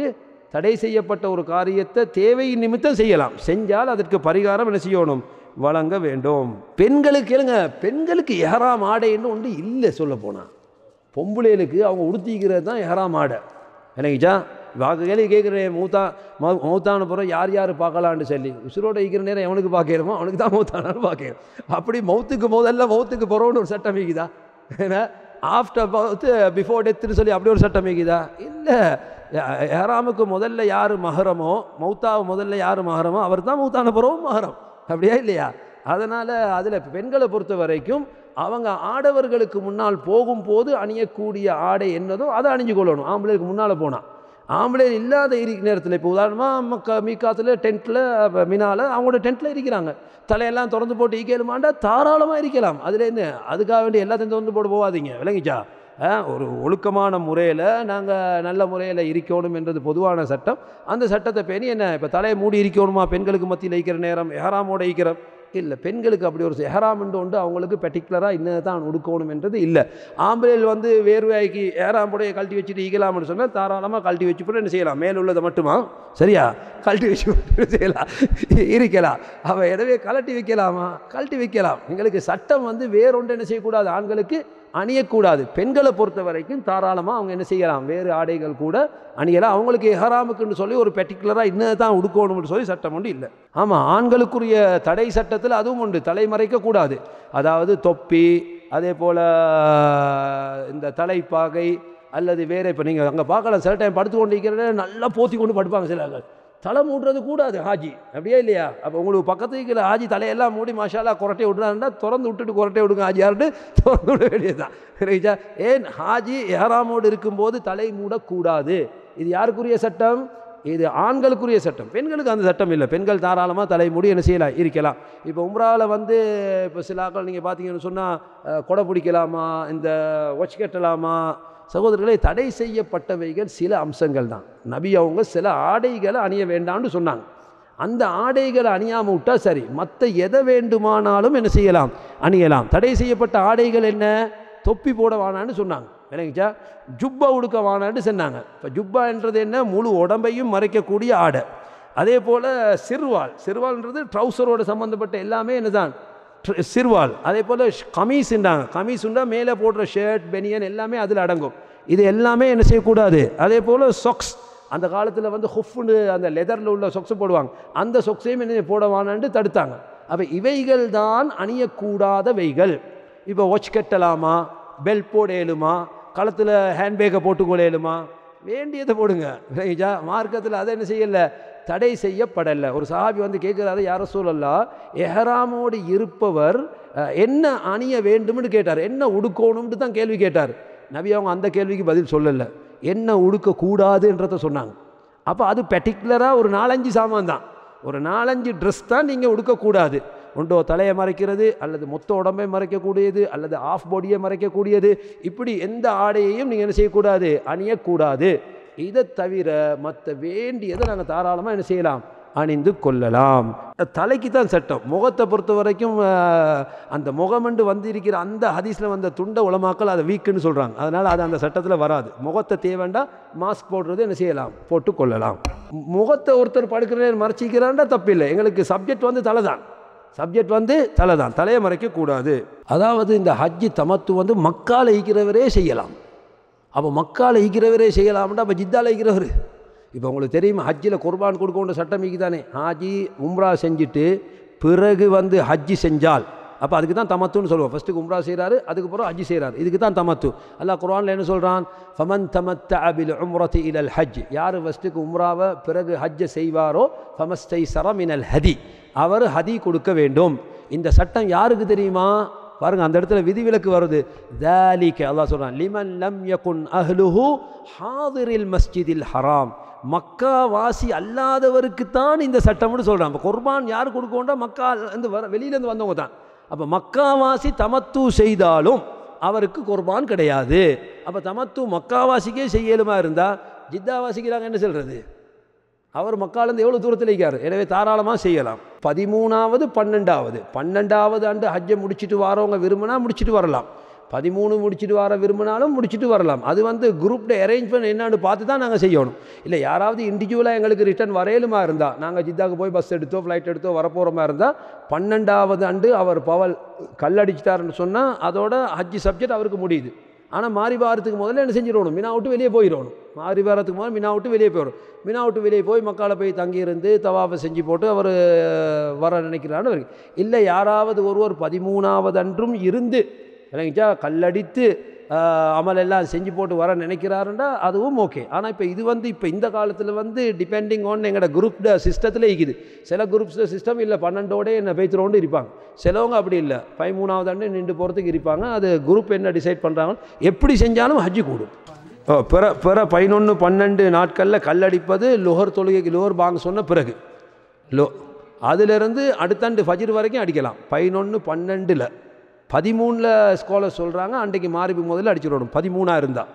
S1: தடை செய்யப்பட்ட ஒரு காரியத்தை தேவை நிமித்தம் செய்யலாம் செஞ்சால் அதற்கு பரிகாரம் என்ன செய்யணும் வழங்க வேண்டும் பெண்களுக்கு கேளுங்க பெண்களுக்கு எஹராம் ஆடைன்னு ஒன்று இல்லை சொல்ல போனால் பொம்பளைகளுக்கு அவங்க உடுத்திக்கிறது தான் எஹராம் ஆடை எனக்குச்சா வாக்கு கேள்வி கேட்குறேன் மூத்தா மௌ மௌத்தான பிறகு யார் யார் பார்க்கலான்னு சொல்லி உசுரோட இருக்கிற நேரம் எவனுக்கு பார்க்கிறோமோ அவனுக்கு தான் மௌத்தானான்னு பார்க்கிறோம் அப்படி மௌத்துக்கு முதல்ல மௌத்துக்கு போகிறோன்னு ஒரு சட்டம் வைக்குதா ஏன்னா ஆஃப்டர் மவுத்து பிஃபோர் டெத்துன்னு சொல்லி அப்படி ஒரு சட்டம் வைக்குதா இல்லை ஏறாமுக்கு முதல்ல யார் மகரமோ மௌத்தாவை முதல்ல யார் மகரமோ அவர் தான் மௌத்தான பிறவும் மகரம் அப்படியா இல்லையா அதனால் அதில் பெண்களை பொறுத்த வரைக்கும் அவங்க ஆடவர்களுக்கு முன்னால் போகும்போது அணியக்கூடிய ஆடை என்னதோ அதை அணிஞ்சு கொள்ளணும் ஆம்பளைக்கு முன்னால் போனால் ஆம்பளை இல்லாத இருக்கிற நேரத்தில் இப்போ உதாரணமாக மக்க மீக்காத்தில் டென்ட்டில் மினால அவங்களோட டென்ட்டில் இருக்கிறாங்க தலையெல்லாம் திறந்து போட்டு ஈக்கலுமாண்டா தாராளமாக இருக்கலாம் அதுலேருந்து அதுக்காக வேண்டி எல்லாத்தையும் திறந்து போட்டு போகாதீங்க விளங்கிச்சா ஆ, ஒரு ஒழுக்கமான முறையில் நாங்கள் நல்ல முறையில் இருக்கணும் என்றது பொதுவான சட்டம் அந்த சட்டத்தை பேணி என்ன இப்போ தலையை மூடி இருக்கணுமா பெண்களுக்கு மத்தியில் இருக்கிற நேரம் எஹராமோட இருக்கிற இல்லை பெண்களுக்கு அப்படி ஒரு எஹராம்ண்டு உண்டு அவங்களுக்கு பர்டிகுலராக இன்னது தான் உடுக்கணும் என்றது இல்லை ஆம்பளையில் வந்து வேர்வைக்கு ஏறாம்புடைய கழட்டி வச்சுட்டு ஈக்கலாம்னு சொன்னால் தாராளமாக கழட்டி வச்சு போட்டு என்ன செய்யலாம் மேல் உள்ளதை மட்டுமா சரியா கழட்டி வச்சு போட்டு செய்யலாம் இருக்கலாம் அவள் எனவே கழட்டி வைக்கலாமா கழட்டி வைக்கலாம் எங்களுக்கு சட்டம் வந்து வேறொன்று என்ன செய்யக்கூடாது ஆண்களுக்கு அணியக்கூடாது பெண்களை பொறுத்த வரைக்கும் தாராளமாக அவங்க என்ன செய்யலாம் வேறு ஆடைகள் கூட அணியலாம் அவங்களுக்கு எஹராமுக்குன்னு சொல்லி ஒரு பர்டிகுலராக இன்னது தான் உடுக்கணும்னு சொல்லி சட்டம் உண்டு இல்லை ஆமாம் ஆண்களுக்குரிய தடை சட்டத்தில் அதுவும் உண்டு தலைமறைக்கக்கூடாது அதாவது தொப்பி அதே போல் இந்த தலைப்பாகை அல்லது வேறு இப்போ நீங்கள் அங்கே பார்க்கலாம் சில டைம் படுத்து கொண்டு இருக்கிறத நல்லா போத்தி கொண்டு படுப்பாங்க சில தலை மூடுறது கூடாது ஹாஜி அப்படியே இல்லையா அப்போ உங்களுக்கு பக்கத்து இருக்கிற ஹாஜி தலையெல்லாம் மூடி மாஷாலா குரட்டை விடுறாருன்னா திறந்து விட்டுட்டு குரட்டை விடுங்க ஹாஜி யாருன்னு திறந்து விட வேண்டியதுதான் ரைட்டா ஏன் ஹாஜி ஏறாமோடு இருக்கும்போது தலை மூடக்கூடாது இது யாருக்குரிய சட்டம் இது ஆண்களுக்குரிய சட்டம் பெண்களுக்கு அந்த சட்டம் இல்லை பெண்கள் தாராளமாக தலைமுடி என்ன செய்யலாம் இருக்கலாம் இப்போ உம்ராவில் வந்து இப்போ சில ஆட்கள் நீங்கள் பார்த்தீங்கன்னு சொன்னால் கொடை பிடிக்கலாமா இந்த ஒச் கட்டலாமா சகோதரர்களே தடை செய்யப்பட்டவைகள் சில அம்சங்கள் தான் நபி அவங்க சில ஆடைகளை அணிய வேண்டாம்னு சொன்னாங்க அந்த ஆடைகளை அணியாமல் விட்டால் சரி மற்ற எதை வேண்டுமானாலும் என்ன செய்யலாம் அணியலாம் தடை செய்யப்பட்ட ஆடைகள் என்ன தொப்பி போட வேணான்னு சொன்னாங்க விளங்கிச்சா ஜுப்பா உடுக்க வேணான்னு சொன்னாங்க இப்போ ஜுப்பான்றது என்ன முழு உடம்பையும் மறைக்கக்கூடிய ஆடை அதே போல் சிறுவால் சிறுவால்ன்றது ட்ரௌசரோட சம்மந்தப்பட்ட எல்லாமே என்னதான் ட்ர- சிறுவால் அதே போல் கமீஸ்ன்றாங்க கமீஸ்ண்டா மேலே போடுற ஷர்ட் பெனியன் எல்லாமே அதில் அடங்கும் இது எல்லாமே என்ன செய்யக்கூடாது அதே போல் சொக்ஸ் அந்த காலத்தில் வந்து ஹுஃப்னு அந்த லெதரில் உள்ள சொக்ஸ் போடுவாங்க அந்த சொக்ஸையும் என்ன போட வேணான்னு தடுத்தாங்க அப்போ இவைகள் தான் அணியக்கூடாதவைகள் இப்போ வாட்ச் கட்டலாமா பெல்ட் போட இயலுமா களத்தில் ஹேண்ட்பேக்கை போட்டுக்கொள்ள இயலுமா வேண்டியதை போடுங்க விளங்கிச்சா மார்க்கத்தில் அதை என்ன செய்யலை தடை செய்யப்படலை ஒரு சஹாபி வந்து கேட்குறாரு யார சூழல்லா எஹராமோடு இருப்பவர் அஹ், என்ன அணிய வேண்டும்னு கேட்டார் என்ன உடுக்கணும்னு தான் கேள்வி கேட்டார் நபி அவங்க அந்த கேள்விக்கு பதில் சொல்லலை என்ன உடுக்கக்கூடாதுன்றதை சொன்னாங்க அப்போ அது பர்டிகுலராக ஒரு நாலஞ்சு சாமான் தான் ஒரு நாலஞ்சு ட்ரெஸ் தான் நீங்கள் உடுக்கக்கூடாது ஒன்றோ தலையை மறைக்கிறது அல்லது மொத்த உடம்பை மறைக்கக்கூடியது அல்லது ஆஃப் பாடியை மறைக்கக்கூடியது இப்படி எந்த ஆடையையும் நீங்கள் என்ன செய்யக்கூடாது அணியக்கூடாது இதை தவிர மற்ற வேண்டியதை நாங்கள் தாராளமாக என்ன செய்யலாம் அணிந்து கொள்ளலாம் தலைக்கு தான் சட்டம் முகத்தை பொறுத்த வரைக்கும் அஹ், அந்த முகமண்டு வந்திருக்கிற அந்த ஹதீஸில் வந்த துண்ட உலமாக்கள் அதை வீக்குன்னு சொல்கிறாங்க அதனால் அது அந்த சட்டத்தில் வராது முகத்தை தேவைண்டா மாஸ்க் போடுறது என்ன செய்யலாம் போட்டு கொள்ளலாம் மு- முகத்தை ஒருத்தர் படுக்கிற மறைச்சிக்கிறான்டா தப்பில்லை எங்களுக்கு சப்ஜெக்ட் வந்து தலை தான் சப்ஜெக்ட் வந்து தலை தான் தலையை மறைக்கக்கூடாது அதாவது இந்த ஹஜ்ஜி தமத்து வந்து மக்கால் ஈக்கிறவரே செய்யலாம் அப்போ மக்கால் ஈக்கிறவரே செய்யலாம்டா அப்போ ஜித்தால ஈக்கிறவர் இப்போ உங்களுக்கு தெரியுமா ஹஜ்ஜில் குர்பான் கொடுக்கணும் சட்டம் ஈக்குதானே ஹாஜி உம்ரா செஞ்சுட்டு பிறகு வந்து ஹஜ்ஜி செஞ்சால் அப்போ அதுக்கு தான் தமத்துன்னு சொல்லுவோம் ஃபஸ்ட்டுக்கு உம்ரா செய்கிறாரு அதுக்கப்புறம் ஹஜ்ஜி செய்கிறாரு இதுக்கு தான் தமத்து அல்லாஹ் குர்ஆன்ல என்ன சொல்கிறான் ஃபமன் தமத்த அபில் உம்ரதி இலல் ஹஜ் யார் ஃபஸ்ட்டுக்கு உம்ராவை பிறகு ஹஜ்ஜை செய்வாரோ ஃபமஸ்தை சரமினல் ஹதி அவர் ஹதி கொடுக்க வேண்டும் இந்த சட்டம் யாருக்கு தெரியுமா பாருங்க அந்த இடத்துல விதிவிலக்கு வருது தாலிக்க அல்லாஹ் சொல்றான் லிமன் லம் யகுன் அஹ்லுஹு ஹாதிரில் மஸ்ஜிதில் ஹராம் மக்கா வாசி அல்லாதவருக்கு தான் இந்த சட்டம்னு சொல்றான் அப்போ குர்பான் யார் கொடுக்கோண்டா மக்கா இருந்து வர வெளியிலேருந்து வந்தவங்க தான் அப்போ மக்காவாசி தமத்து செய்தாலும் அவருக்கு குர்பான் கிடையாது அப்போ தமத்து மக்காவாசிக்கே செய்யலுமா இருந்தால் ஜித்தாவாசிக்கு நாங்கள் என்ன சொல்கிறது அவர் மக்காலேருந்து எவ்வளோ தூரத்தில் இருக்கார் எனவே தாராளமாக செய்யலாம் பதிமூணாவது பன்னெண்டாவது பன்னெண்டாவது ஆண்டு ஹஜ்ஜை முடிச்சிட்டு வரவங்க விரும்பினா முடிச்சிட்டு வரலாம் பதிமூணு முடிச்சுட்டு வர விரும்பினாலும் முடிச்சுட்டு வரலாம் அது வந்து குரூப்ட அரேஞ்ச்மெண்ட் என்னன்னு பார்த்து தான் நாங்கள் செய்யணும் இல்லை யாராவது இண்டிவிஜுவலாக எங்களுக்கு ரிட்டர்ன் வரையலுமா இருந்தால் நாங்கள் ஜித்தாக்கு போய் பஸ் எடுத்தோ ஃப்ளைட் எடுத்தோ வரப்போகிறோமா இருந்தால் பன்னெண்டாவது ஆண்டு அவர் பவல் கல்லடிச்சிட்டாருன்னு சொன்னால் அதோட ஹஜ்ஜி சப்ஜெக்ட் அவருக்கு முடியுது ஆனால் மாறி வாரத்துக்கு முதல்ல என்ன செஞ்சிடணும் மினா விட்டு வெளியே போயிடணும் மாறி வாரத்துக்கு முதல்ல மினா விட்டு வெளியே போயிடும் மினா விட்டு வெளியே போய் மக்களை போய் தங்கியிருந்து தவாஃபை செஞ்சு போட்டு அவர் வர நினைக்கிறான்னு இருக்கு இல்லை யாராவது ஒருவர் பதிமூணாவது அன்றும் இருந்து இல்லைங்கச்சா கல்லடித்து ஆஹ், அமலெல்லாம் செஞ்சு போட்டு வர நினைக்கிறாருண்டா அதுவும் ஓகே ஆனால் இப்போ இது வந்து இப்போ இந்த காலத்தில் வந்து டிபெண்டிங் ஆன் எங்களோட குரூப் சிஸ்டத்தில் இருக்குது சில குரூப்ஸ் சிஸ்டம் இல்லை பன்னெண்டோட என்ன பேச்சுரோண்டு இருப்பாங்க சிலவங்க அப்படி இல்லை பதிமூணாவது ஆண்டு நின்று போகிறதுக்கு இருப்பாங்க அது குரூப் என்ன டிசைட் பண்ணுறாங்க எப்படி செஞ்சாலும் ஹஜ்ஜி கூடும் ஓ, பிற பிற பதினொன்று பன்னெண்டு நாட்களில் கல்லடிப்பது லோஹர் தொழுகைக்கு லோஹர் பாங்க சொன்ன பிறகு லோ அதிலிருந்து அடுத்தாண்டு ஃபஜ்ர் வரைக்கும் அடிக்கலாம் பதினொன்று பன்னெண்டில் பதிமூணில் ஸ்காலர் சொல்கிறாங்க அன்றைக்கு மாறிப்பு முதல்ல அடிச்சிடணும் பதிமூணாக இருந்தால்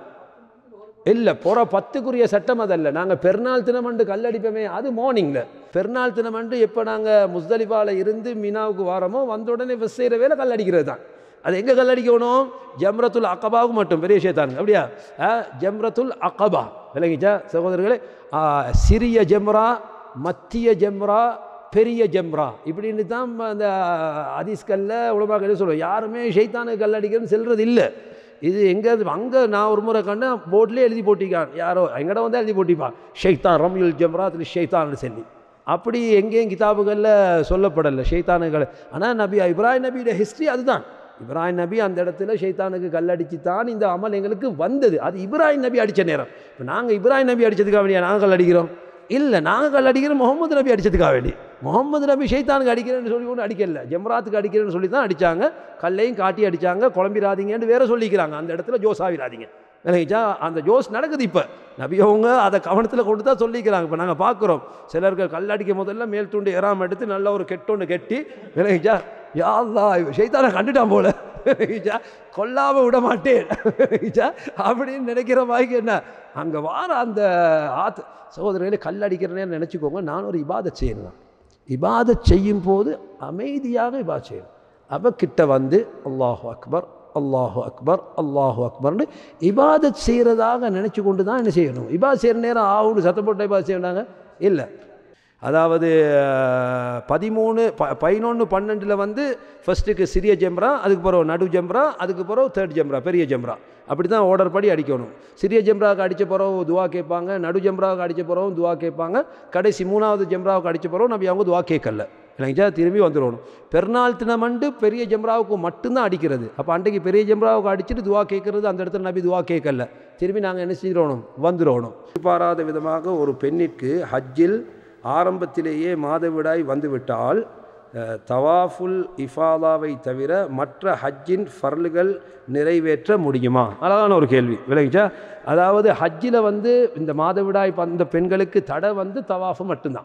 S1: இல்லை புற பத்துக்குரிய சட்டம் அதல்ல நாங்கள் பெருநாள் தினமண்டு கல்லடிப்போமே அது மார்னிங்கில் பெருநாள் தினமண்டு எப்போ நாங்கள் முஸ்தலிஃபாவில் இருந்து மீனாவுக்கு வாரமோ வந்த உடனே ஃபஸ்ட் செய்கிற வேலை கல்லடிக்கிறது தான் அது எங்கே கல்லடிக்கணும் ஜம்ரத்துல் அக்கபாவுக்கு மட்டும் பெரிய ஷேத்தானுங்க அப்படியா ஆ, ஜம்ரத்துல் அக்கபா விளங்கிச்சா சகோதரர்களே ஆ, சிறிய ஜம்ரா மத்திய ஜம்ரா பெரிய ஜம்ரா இப்படின்னு தான் அந்த ஹதீஸ்கல்ல உலமாக்கள் சொல்லுவோம் யாருமே ஷைத்தானுக்கு கல்லடிக்கிறதுன்னு செல்றது இல்லை இது எங்கே அங்கே நான் ஒரு முறை கண்டு போர்ட்லேயே எழுதி போட்டிக்கான் யாரோ எங்கட வந்து எழுதி போட்டிப்பான் ஷெய்தான் ரம்யுல் ஜம்ராத்தில் ஷெய்தான்னு சொல்லி அப்படி எங்கேயும் கிதாபுகளில் சொல்லப்படலை ஷெய்தானுகள் ஆனால் நபி இப்ராஹிம் நபியோட ஹிஸ்ட்ரி அதுதான் இப்ராஹிம் நபி அந்த இடத்துல ஷைத்தானுக்கு கல்லடிச்சு தான் இந்த அமல் எங்களுக்கு வந்தது அது இப்ராஹிம் நபி அடித்த நேரம் இப்போ நாங்கள் இப்ராஹிம் நபி அடித்ததுக்காக வேண்டிய நாங்கள் கல் அடிக்கிறோம் இல்லை நாங்கள் கல் அடிக்கிறோம் முகமது நபி அடித்ததுக்காக வேண்டி முகமது நபி ஷைத்தானுக்கு அடிக்கிறேன்னு சொல்லி ஒன்று அடிக்கல ஜம்ராத்துக்கு அடிக்கிறேன்னு சொல்லி தான் அடித்தாங்க கல்லையும் காட்டி அடித்தாங்க குழம்பிராதீங்கன்னு வேற சொல்லிக்கிறாங்க அந்த இடத்துல ஜோசாவிராதீங்க விளங்கிச்சா அந்த ஜோஸ் நடக்குது இப்போ நபி அவங்க அதை கவனத்தில் கொண்டு தான் சொல்லிக்கிறாங்க இப்போ நாங்கள் பார்க்குறோம் சிலர்கள் கல்லடிக்க முதல்ல மேல் துண்டு ஏறாம எடுத்து நல்ல ஒரு கெட்டொன்று கெட்டி விளங்கிச்சா யாழ்லா ஷைத்தானை கண்டுட்டான் போல விளங்கிச்சா கொல்லாம விட மாட்டேன் விளங்கிச்சா அப்படின்னு நினைக்கிற மாதிரி என்ன அங்கே வார அந்த ஆத்து சகோதரர்களே கல்லடிக்கிறனே நினச்சிக்கோங்க நான் ஒரு இபாதத் செய்யணும் இபாதத் செய்யும் போது அமைதியாக இபாத் செய்யணும் அப்போ கிட்ட வந்து அல்லாஹு அக்பர் அல்லாஹு அக்பர் அல்லாஹு அக்பர்னு இபாதத் செய்கிறதாக நினச்சி கொண்டு தான் என்ன செய்யணும் இபாத் செய்கிற நேரம் ஆவுன்னு சத்தம் போட்டு இபாத் செய்யணாங்க இல்லை அதாவது அஹ், பதிமூணு ப பதினொன்று பன்னெண்டில் வந்து ஃபஸ்ட்டுக்கு சிறிய ஜெம்ரா அதுக்கு பிறகு நடு ஜெம்ரா அதுக்கு பிறகு தேர்ட் ஜெம்ரா பெரிய ஜெம்ரா அப்படி தான் ஆர்டர் படி அடிக்கணும் சிறிய ஜெம்ராவுக்கு அடித்த பிறகு துவா கேட்பாங்க நடு ஜெம்ராவுக்கு அடித்த பிறகு துவா கேட்பாங்க கடைசி மூணாவது ஜெம்ராவுக்கு அடித்த பிறகு நம்ம அவங்க துவா கேட்கல இல்லைங்களா திரும்பி வந்துடணும் பெருநாள் தினமண்டு பெரிய ஜெம்ராவுக்கு மட்டும்தான் அடிக்கிறது அப்போ அன்றைக்கு பெரிய ஜெம்ராவுக்கு அடிச்சுட்டு துவா கேட்கறது அந்த இடத்துல நபி துவா கேட்கல திரும்பி நாங்கள் என்ன செய்கிறோம் வந்துடணும் எதிர்பாராத விதமாக ஒரு பெண்ணிற்கு ஹஜ்ஜில் ஆரம்பத்திலேயே மாதவிடாய் வந்துவிட்டால் அஹ், தவாஃபுல் இஃபாதாவை தவிர மற்ற ஹஜ்ஜின் ஃபர்லுகள் நிறைவேற்ற முடியுமா அழகான ஒரு கேள்வி விளங்கிச்சா அதாவது ஹஜ்ஜில் வந்து இந்த மாதவிடாய் வந்த பெண்களுக்கு தடை வந்து தவாஃபு மட்டும்தான்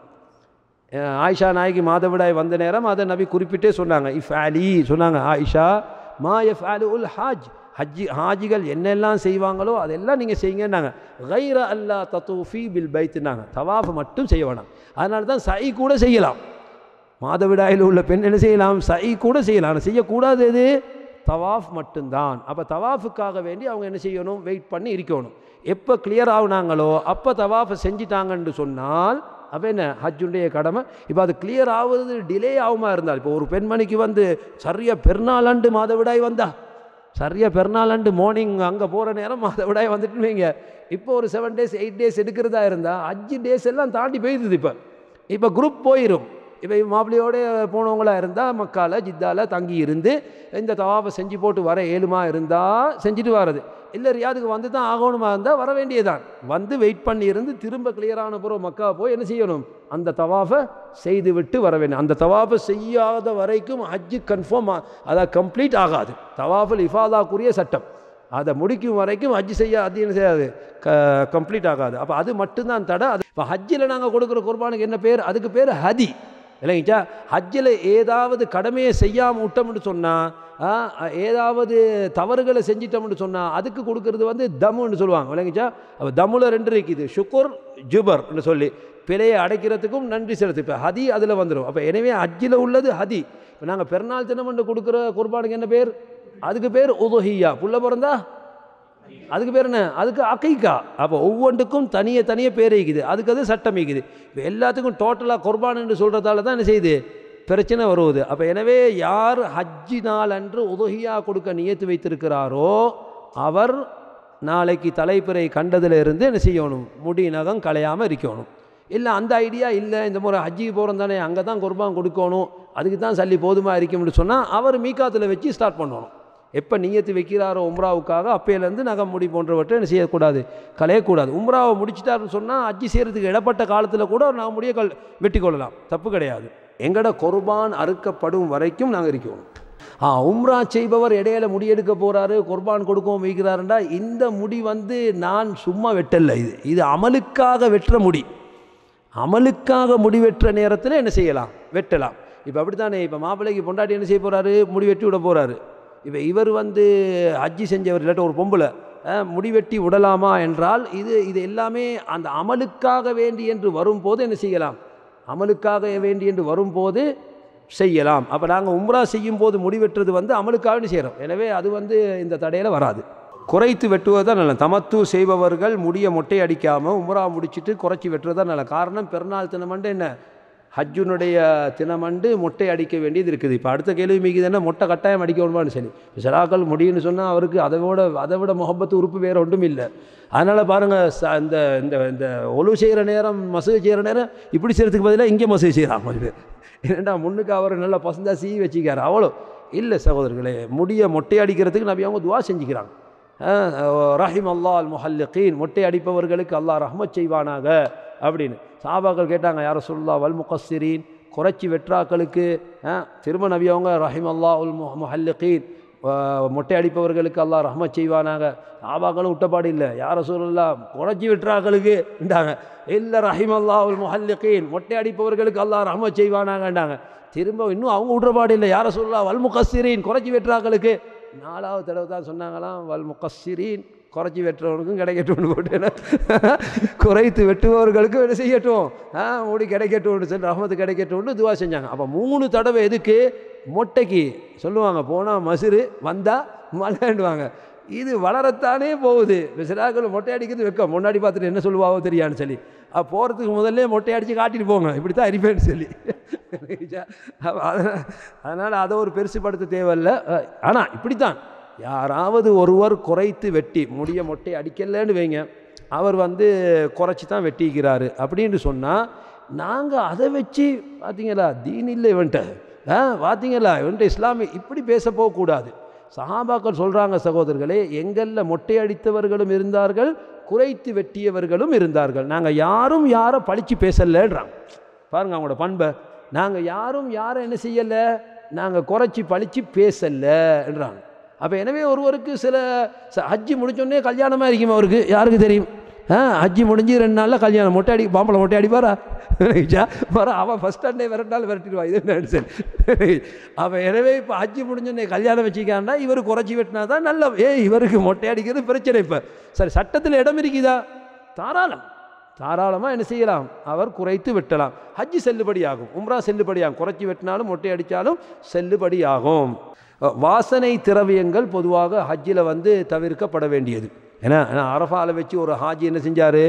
S1: அஹ் ஆயிஷா நாய்க்கு மாதவிடாய் வந்த நேரம் அதை நபி குறிப்பிட்டே சொன்னாங்க இஃப் அலி சொன்னாங்க ஆயிஷா மா எஃப் அலி உல் ஹாஜ் ஹஜ்ஜி ஹாஜிகள் என்னெல்லாம் செய்வாங்களோ அதெல்லாம் நீங்கள் செய்யுங்கன்னாங்க கைர அல்லா தத்தூஃபி பில் பைத்துனாங்க தவாஃப் மட்டும் செய்ய வேணாம் அதனால தான் சை கூட செய்யலாம் மாதவிடாயில் உள்ள பெண் என்ன செய்யலாம் சை கூட செய்யலாம் ஆனால் செய்யக்கூடாது எது தவாஃப் மட்டும்தான் அப்போ தவாஃபுக்காக வேண்டி அவங்க என்ன செய்யணும் வெயிட் பண்ணி இருக்கணும் எப்போ கிளியர் ஆகுனாங்களோ அப்போ தவாஃபை செஞ்சிட்டாங்கன்னு சொன்னால் அப்போ என்ன ஹஜ்ஜுடைய கடமை இப்போ அது கிளியர் ஆகுறது டிலே ஆகுமா இருந்தால் இப்போ ஒரு பெண்மணிக்கு வந்து சரியாக பெருநாளாண்டு மாதவிடாய் வந்தா சரியாக பெருநாளாண்டு மார்னிங் அங்கே போகிற நேரம் மாதவிடாய் வந்துட்டு வைங்க இப்போ ஒரு செவன் டேஸ் எயிட் டேஸ் எடுக்கிறதா இருந்தால் அஞ்சு டேஸ் எல்லாம் தாண்டி போயிடுது இப்போ இப்போ குரூப் போயிடும் இப்போ மாப்பிள்ளையோட போனவங்களா இருந்தால் மக்கால ஜித்தால தங்கி இருந்து இந்த தவாஃபை செஞ்சு போட்டு வர ஏழுமா இருந்தால் செஞ்சுட்டு வர்றது இல்லை ரியாதுக்கு வந்து தான் ஆகணுமா இருந்தால் வர வேண்டியதான் வந்து வெயிட் பண்ணி இருந்து திரும்ப கிளியரான பிறகு மக்கா போய் என்ன செய்யணும் அந்த தவாஃபை செய்து விட்டு வர வேண்டும் அந்த தவாஃபை செய்யாத வரைக்கும் ஹஜ்ஜு கன்ஃபார்ம் அதான் கம்ப்ளீட் ஆகாது தவாஃபில் இஃபாதாக்குரிய சட்டம் அதை முடிக்கும் வரைக்கும் ஹஜ் செய்ய அது என்ன செய்யாது க கம்ப்ளீட் ஆகாது அப்போ அது மட்டும்தான் தடை அது இப்போ ஹஜ்ஜில் நாங்கள் கொடுக்குற குர்பானுக்கு என்ன பேர் அதுக்கு பேர் ஹதி இல்லைங்கச்சா ஹஜ்ஜில் ஏதாவது கடமையை செய்யாமல் விட்டோம்னு சொன்னால் ஏதாவது தவறுகளை செஞ்சிட்டோம்னு சொன்னால் அதுக்கு கொடுக்கறது வந்து தம்முன்னு சொல்லுவாங்க இல்லைங்கச்சா அப்போ தம்முல ரெண்டு இருக்குது ஷுக்குர் ஜுபர்னு சொல்லி பிழையை அடைக்கிறதுக்கும் நன்றி செலுத்து இப்போ ஹதி அதில் வந்துடும் அப்போ எனவே ஹஜ்ஜில் உள்ளது ஹதி இப்போ நாங்கள் பெருநாள் தினமன்று கொடுக்குற குர்பானுக்கு என்ன பேர் அதுக்கு பேர் உதுஹியா புள்ள பிறந்தா அதுக்கு பேர் என்ன அதுக்கு அகைக்கா அப்போ ஒவ்வொன்றுக்கும் தனியே தனியே பேர் இருக்குது அதுக்கு அது சட்டம் இருக்குது இப்போ எல்லாத்துக்கும் டோட்டலாக குர்பான் என்று சொல்கிறதால தான் என்ன செய்யுது பிரச்சனை வருவது அப்போ எனவே யார் ஹஜ்ஜி நாள் அன்று உதகியா கொடுக்க நியத்து வைத்திருக்கிறாரோ அவர் நாளைக்கு தலைப்பிறை கண்டதுல இருந்து என்ன செய்யணும் முடி நகம் களையாமல் இருக்கணும் இல்லை அந்த ஐடியா இல்லை இந்த முறை ஹஜ்ஜிக்கு போகிறோம் தானே அங்கே தான் குர்பான் கொடுக்கணும் அதுக்கு தான் சல்லி போதுமா இருக்கும்னு சொன்னால் அவர் மீக்காத்தில் வச்சு ஸ்டார்ட் பண்ணணும் எப்போ நியத்து வைக்கிறாரோ உம்ராவுக்காக அப்பையிலேருந்து நகம் முடி போன்றவற்றை என்ன செய்யக்கூடாது களையக்கூடாது உம்ராவை முடிச்சிட்டாருன்னு சொன்னால் அஜ்ஜி செய்கிறதுக்கு இடப்பட்ட காலத்தில் கூட நான் முடிய கல் வெட்டி கொள்ளலாம் தப்பு கிடையாது எங்கட குர்பான் அறுக்கப்படும் வரைக்கும் நாங்கள் இருக்கணும் ஆ உம்ரா செய்பவர் இடையில முடியெடுக்க போகிறாரு குர்பான் கொடுக்கவும் வைக்கிறாருண்டா இந்த முடி வந்து நான் சும்மா வெட்டல இது இது அமலுக்காக வெட்டுற முடி அமலுக்காக முடி வெட்டுற நேரத்தில் என்ன செய்யலாம் வெட்டலாம் இப்போ அப்படித்தானே இப்போ மாப்பிள்ளைக்கு பொண்டாட்டி என்ன செய்ய போகிறாரு முடி வெட்டி விட போகிறாரு இப்போ இவர் வந்து ஹஜ்ஜி செஞ்சவர் இல்லாட்ட ஒரு பொம்பளை அஹ், முடி வெட்டி விடலாமா என்றால் இது இது எல்லாமே அந்த அமலுக்காக வேண்டி என்று வரும்போது என்ன செய்யலாம் அமலுக்காக வேண்டி என்று வரும்போது செய்யலாம் அப்போ நாங்கள் உம்ரா செய்யும் போது முடி வெட்டுறது வந்து அமலுக்காக செய்கிறோம் எனவே அது வந்து இந்த தடையில் வராது குறைத்து வெட்டுவது தான் நல்ல தமத்து செய்பவர்கள் முடிய மொட்டை அடிக்காமல் உம்ரா முடிச்சிட்டு குறைச்சி வெட்டுறது தான் நல்ல காரணம் பெருநாள் தினமண்டு என்ன ஹஜ்ஜுனுடைய தினமண்டு மொட்டை அடிக்க வேண்டியது இருக்குது இப்போ அடுத்த கேள்வி மிகுது என்ன மொட்டை கட்டாயம் அடிக்கணுமான்னு சொல்லி இப்போ சிலாக்கள் முடியும்னு சொன்னால் அவருக்கு அதை விட அதை விட முகப்பத்து உறுப்பு வேறு ஒன்றும் இல்லை அதனால் பாருங்கள் ச இந்த இந்த இந்த ஒழு செய்கிற நேரம் மசூதி செய்கிற நேரம் இப்படி செய்கிறதுக்கு பதிலாக இங்கே மசூதி செய்கிறாங்க கொஞ்சம் பேர் ஏன்னா முன்னுக்கு அவர் நல்லா பசந்தா சீ வச்சுக்காரு அவ்வளோ இல்லை சகோதரர்களே முடிய மொட்டை அடிக்கிறதுக்கு நபி அவங்க துவா செஞ்சுக்கிறாங்க ரஹிம் அல்லாஹ் அல் முஹல்லிகீன் மொட்டை அடிப்பவர்களுக்கு அல்லாஹ் ரஹ்மத் செய்வானாக அப்படின்னு சாபாக்கள் கேட்டாங்க யார சொல்லா வல் முகஸ்ஸிரீன் குறைச்சி வெற்றாக்களுக்கு அஹ், திரும்ப நபி அவங்க ரஹிம் அல்லா உல் மு முஹல்லிகீன் மொட்டை அடிப்பவர்களுக்கு அல்லாஹ் ரஹ்மத் செய்வானாக சாபாக்களும் விட்டப்பாடு இல்லை யார சொல்லலாம் குறைச்சி வெற்றாக்களுக்கு இண்டாங்க இல்லை ரஹிம் அல்லா உல் முஹல்லிகீன் மொட்டை அடிப்பவர்களுக்கு அல்லாஹ் ரஹ்மத் செய்வானாங்கண்டாங்க திரும்ப இன்னும் அவங்க விட்றபாடு இல்லை யார சொல்லலாம் வல் முகஸ்ஸிரீன் குறைச்சி வெற்றாக்களுக்கு நாலாவது தடவை தான் சொன்னாங்களாம் வல் முகஸ்ஸிரீன் குறைச்சி வெட்டுறவனுக்கும் கிடைக்கட்டும்னு போட்டு குறைத்து வெட்டுபவர்களுக்கும் என்ன செய்யட்டும் ஆ முடி கிடைக்கட்டும்னு சொல்லி ரஹமத்து கிடைக்கட்டும்னு துவா செஞ்சாங்க அப்போ மூணு தடவை எதுக்கு மொட்டைக்கு சொல்லுவாங்க போனால் மசுறு வந்தால் மலைண்டுவாங்க இது வளரத்தானே போகுது சிலாக்கள் மொட்டை அடிக்கிறது வைக்க முன்னாடி பார்த்துட்டு என்ன சொல்லுவாவோ தெரியான்னு சொல்லி அப்போ போகிறதுக்கு முதல்ல மொட்டை அடித்து காட்டிட்டு போங்க இப்படி தான் அரிப்பேன்னு சொல்லி அப்ப அதனால் அதனால் அதை ஒரு பெருசுப்படுத்த தேவையில்லை ஆனால் இப்படித்தான் யாராவது ஒருவர் குறைத்து வெட்டி முடிய மொட்டை அடிக்கலன்னு வைங்க அவர் வந்து குறைச்சி தான் வெட்டிக்கிறாரு அப்படின்னு சொன்னால் நாங்கள் அதை வச்சு பார்த்தீங்களா தீன் இல்லை இவன்ட்ட ஆ பார்த்தீங்களா இவன்ட்ட இஸ்லாமிய இப்படி பேச போகக்கூடாது சஹாபாக்கள் சொல்கிறாங்க சகோதரர்களே எங்களில் மொட்டை அடித்தவர்களும் இருந்தார்கள் குறைத்து வெட்டியவர்களும் இருந்தார்கள் நாங்கள் யாரும் யாரை பழித்து பேசலைன்றாங்க பாருங்க அவங்களோட பண்பை நாங்கள் யாரும் யாரை என்ன செய்யலை நாங்கள் குறைச்சி பழித்து பேசலைன்றாங்க அப்போ எனவே ஒருவருக்கு சில ச- ஹஜ்ஜி முடிச்சோடனே கல்யாணமாக இருக்கும் அவருக்கு யாருக்கு தெரியும் ஆ ஹஜ்ஜி முடிஞ்சு ரெண்டு நாளில் கல்யாணம் மொட்டை அடி பாம்பளை மொட்டை அடிப்பாரா வர அவன் ஃபஸ்ட் ஸ்டாண்டே விரட்டினாலும் விரட்டிடுவா இது என்ன சரி அவன் எனவே இப்போ ஹஜ்ஜி முடிஞ்சோடனே கல்யாணம் வச்சுக்காண்டா இவர் குறைச்சி வெட்டினா தான் நல்ல ஏ இவருக்கு மொட்டை அடிக்கிறது பிரச்சனை இப்போ சரி சட்டத்தில் இடம் இருக்குதா தாராளம் தாராளமாக என்ன செய்யலாம் அவர் குறைத்து வெட்டலாம் ஹஜ்ஜி செல்லுபடியாகும் உம்ரா செல்லுபடியாகும் குறைச்சி வெட்டினாலும் மொட்டை அடித்தாலும் செல்லுபடியாகும் அஹ், வாசனை திரவியங்கள் பொதுவாக ஹஜ்ஜில் வந்து தவிர்க்கப்பட வேண்டியது ஏன்னா ஏன்னா அரஃபால வச்சு ஒரு ஹாஜி என்ன செஞ்சார்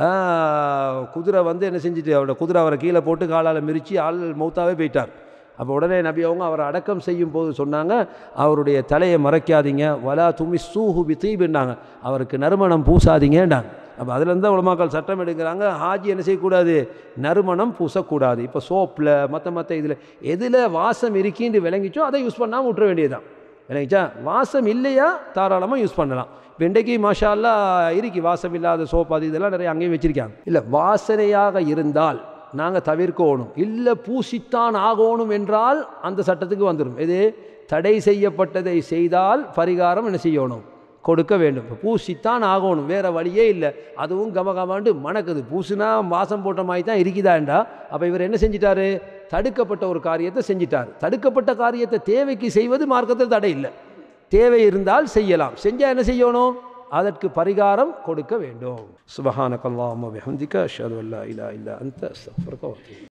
S1: குதிரை வந்து என்ன செஞ்சுட்டு அவரோட குதிரை அவரை கீழே போட்டு காலால் மிரித்து ஆள் மௌத்தாவே போயிட்டார் அப்போ உடனே நபி அவங்க அவரை அடக்கம் செய்யும் போது சொன்னாங்க அவருடைய தலையை மறைக்காதீங்க வலா துமி சூஹு பித்தீபின்னாங்க அவருக்கு நறுமணம் பூசாதீங்கன்றாங்க அப்போ அதுலேருந்து தான் உலமாக்கள் சட்டம் எடுக்கிறாங்க ஹாஜி என்ன செய்யக்கூடாது நறுமணம் பூசக்கூடாது இப்போ சோப்பில் மற்ற மற்ற இதில் எதில் வாசம் இருக்கின்னு விளங்கிச்சோ அதை யூஸ் பண்ணாமல் விட்டுற வேண்டியதுதான் விளங்கிச்சா வாசம் இல்லையா தாராளமாக யூஸ் பண்ணலாம் இப்போ இன்றைக்கு மாஷா அல்லா இருக்கு வாசம் இல்லாத சோப் அது இதெல்லாம் நிறைய அங்கேயும் வச்சுருக்காங்க இல்லை வாசனையாக இருந்தால் நாங்கள் தவிர்க்கணும் இல்லை பூசித்தான் ஆகணும் என்றால் அந்த சட்டத்துக்கு வந்துடும் இது தடை செய்யப்பட்டதை செய்தால் பரிகாரம் என்ன செய்யணும் கொடுக்க வேண்டும் இப்போ பூசித்தான் ஆகணும் வேறு வழியே இல்லை அதுவும் கமகமாண்டு மணக்குது பூசுனா வாசம் போட்ட மாதிரி தான் இருக்குதாண்டா அப்போ இவர் என்ன செஞ்சிட்டாரு தடுக்கப்பட்ட ஒரு காரியத்தை செஞ்சிட்டார் தடுக்கப்பட்ட காரியத்தை தேவைக்கு செய்வது மார்க்கத்தில் தடை இல்லை தேவை இருந்தால் செய்யலாம் செஞ்சால் என்ன செய்யணும் அதற்கு பரிகாரம் கொடுக்க வேண்டும் சுபஹானக்கல்லாஹு வபிஹம்திக அஷ்ஹது அல்லா இலாஹ இல்லா அன்த அஸ்தக்ஃபிருக வ அத்தூபு